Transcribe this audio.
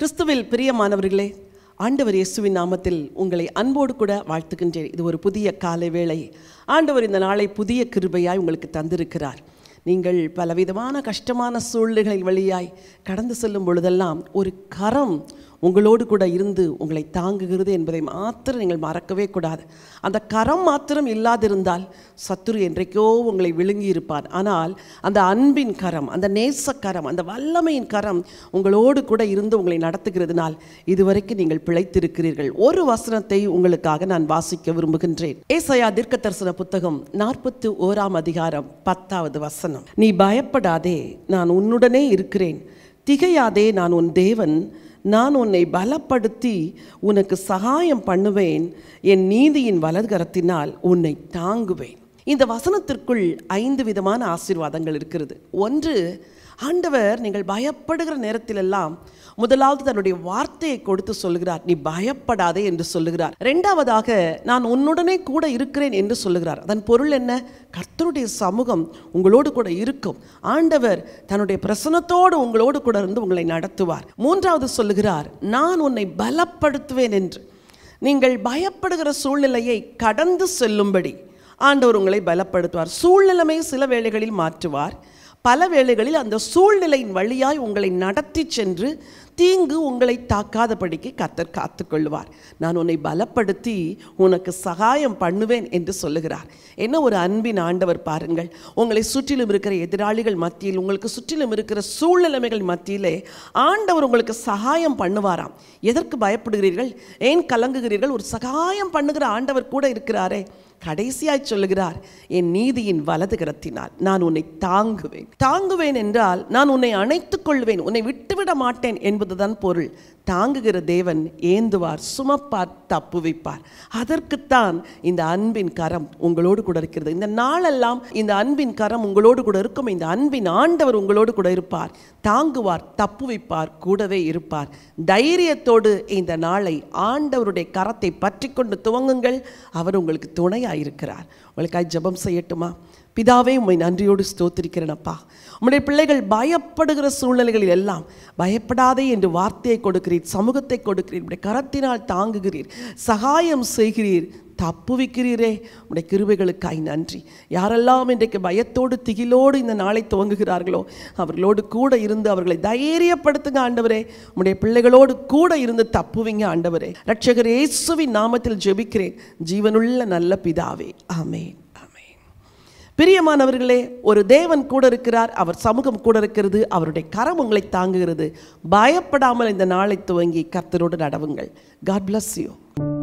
கிறிஸ்துவில் பிரியமானவர்களே ஆண்டவர் இயேசுவின் நாமத்தில் உங்களை அன்போடு கூட வாழ்த்துகின்றேன் இது ஒரு புதிய காலை வேளை ஆண்டவர் இந்த நாளை புதிய கிருபையாய் உங்களுக்கு தந்திருக்கிறார் நீங்கள் பலவிதமான கஷ்டமான சூழ்நிலைகள் வழியாய் கடந்து செல்லும் பொழுதெல்லாம் ஒரு கரம் உங்களோடு கூட இருந்து உங்களை தாங்குகிறது என்பதை மாத்திரம் நீங்கள் மறக்கவே கூடாது அந்த கரம் மாத்திரம் இல்லாதிருந்தால் சத்துரு என்றைக்கோ உங்களை விழுங்கி இருப்பார் ஆனால் அந்த அன்பின் கரம் அந்த நேச கரம் அந்த வல்லமையின் கரம் உங்களோடு கூட இருந்து உங்களை நடத்துகிறதுனால் இதுவரைக்கும் நீங்கள் பிழைத்திருக்கிறீர்கள் ஒரு வசனத்தை உங்களுக்காக நான் வாசிக்க விரும்புகின்றேன் ஏசையா தீர்க்க தரிசன புத்தகம் நாற்பத்தி ஓராம் அதிகாரம் பத்தாவது வசனம் நீ பயப்படாதே நான் உன்னுடனே இருக்கிறேன் திகையாதே நான் உன் தேவன் நான் உன்னை பலப்படுத்தி உனக்கு சகாயம் பண்ணுவேன் என் நீதியின் வலதுகரத்தினால் உன்னை தாங்குவேன் இந்த வசனத்திற்குள் ஐந்து விதமான ஆசீர்வாதங்கள் இருக்கிறது ஒன்று ஆண்டவர் நீங்கள் பயப்படுகிற நேரத்திலெல்லாம் முதலாவது தன்னுடைய வார்த்தையை கொடுத்து சொல்லுகிறார் நீ பயப்படாதே என்று சொல்லுகிறார் ரெண்டாவதாக நான் உன்னுடனே கூட இருக்கிறேன் என்று சொல்லுகிறார் அதன் பொருள் என்ன கர்த்தருடைய சமூகம் உங்களோடு கூட இருக்கும் ஆண்டவர் தன்னுடைய பிரசனத்தோடு உங்களோடு கூட இருந்து உங்களை நடத்துவார் மூன்றாவது சொல்லுகிறார் நான் உன்னை பலப்படுத்துவேன் என்று நீங்கள் பயப்படுகிற சூழ்நிலையை கடந்து செல்லும்படி ஆண்டவர் உங்களை பலப்படுத்துவார் சூழ்நிலைமை சில வேளைகளில் மாற்றுவார் பல வேளைகளில் அந்த சூழ்நிலையின் வழியாய் உங்களை நடத்தி சென்று தீங்கு உங்களை தாக்காதபடிக்கு கத்தர் காத்துக்கொள்வார் நான் உன்னை பலப்படுத்தி உனக்கு சகாயம் பண்ணுவேன் என்று சொல்லுகிறார் என்ன ஒரு அன்பின் ஆண்டவர் பாருங்கள் உங்களை சுற்றிலும் இருக்கிற எதிராளிகள் மத்தியில் உங்களுக்கு சுற்றிலும் இருக்கிற சூழ்நிலைமைகள் மத்தியிலே ஆண்டவர் உங்களுக்கு சகாயம் பண்ணுவாராம் எதற்கு பயப்படுகிறீர்கள் ஏன் கலங்குகிறீர்கள் ஒரு சகாயம் பண்ணுகிற ஆண்டவர் கூட இருக்கிறாரே கடைசியாய் சொல்லுகிறார் என் நீதியின் வலது கரத்தினால் நான் உன்னை தாங்குவேன் தாங்குவேன் என்றால் நான் உன்னை அணைத்துக் கொள்வேன் உன்னை விட்டுவிட மாட்டேன் என்பதுதான் பொருள் தாங்குகிற தேவன் ஏந்துவார் சுமப்பார் தப்புவிப்பார் அதற்குத்தான் இந்த அன்பின் கரம் உங்களோடு கூட இருக்கிறது இந்த நாளெல்லாம் இந்த அன்பின் கரம் உங்களோடு கூட இருக்கும் இந்த அன்பின் ஆண்டவர் உங்களோடு கூட இருப்பார் தாங்குவார் தப்புவிப்பார் கூடவே இருப்பார் தைரியத்தோடு இந்த நாளை ஆண்டவருடைய கரத்தை பற்றி கொண்டு துவங்குங்கள் அவர் உங்களுக்கு துணையாயிருக்கிறார் உங்களுக்காய் ஜெபம் செய்யட்டுமா பிதாவே உம்மை நன்றியோடு ஸ்தோத்திரிக்கிறேனப்பா உம்முடைய பிள்ளைகள் பயப்படுகிற சூழ்நிலைகளில் எல்லாம் பயப்படாதே என்று வார்த்தையை கொடுக்கிறீர் சமூகத்தை கொடுக்கிறீர் உடைய கரத்தினால் தாங்குகிறீர் சகாயம் செய்கிறீர் தப்புவிக்கிறீரே உடைய கிருபைகளுக்காய் நன்றி யாரெல்லாம் இன்றைக்கு பயத்தோடு திகிலோடு இந்த நாளை துவங்குகிறார்களோ அவர்களோடு கூட இருந்து அவர்களை தைரியப்படுத்துங்க ஆண்டவரே உடைய பிள்ளைகளோடு கூட இருந்து தப்புவிங்க ஆண்டவரே ரட்சகர் இயேசுவின் நாமத்தில் ஜெபிக்கிறேன் ஜீவனுள்ள நல்ல பிதாவே ஆமென் ஆமென் பிரியமானவர்களே ஒரு தேவன் கூட இருக்கிறார் அவர் சமூகம் கூட இருக்கிறது அவருடைய கரம் உங்களை தாங்குகிறது பயப்படாமல் இந்த நாளை துவங்கி கர்த்தரோடு நடவுங்கள் காட் bless யூ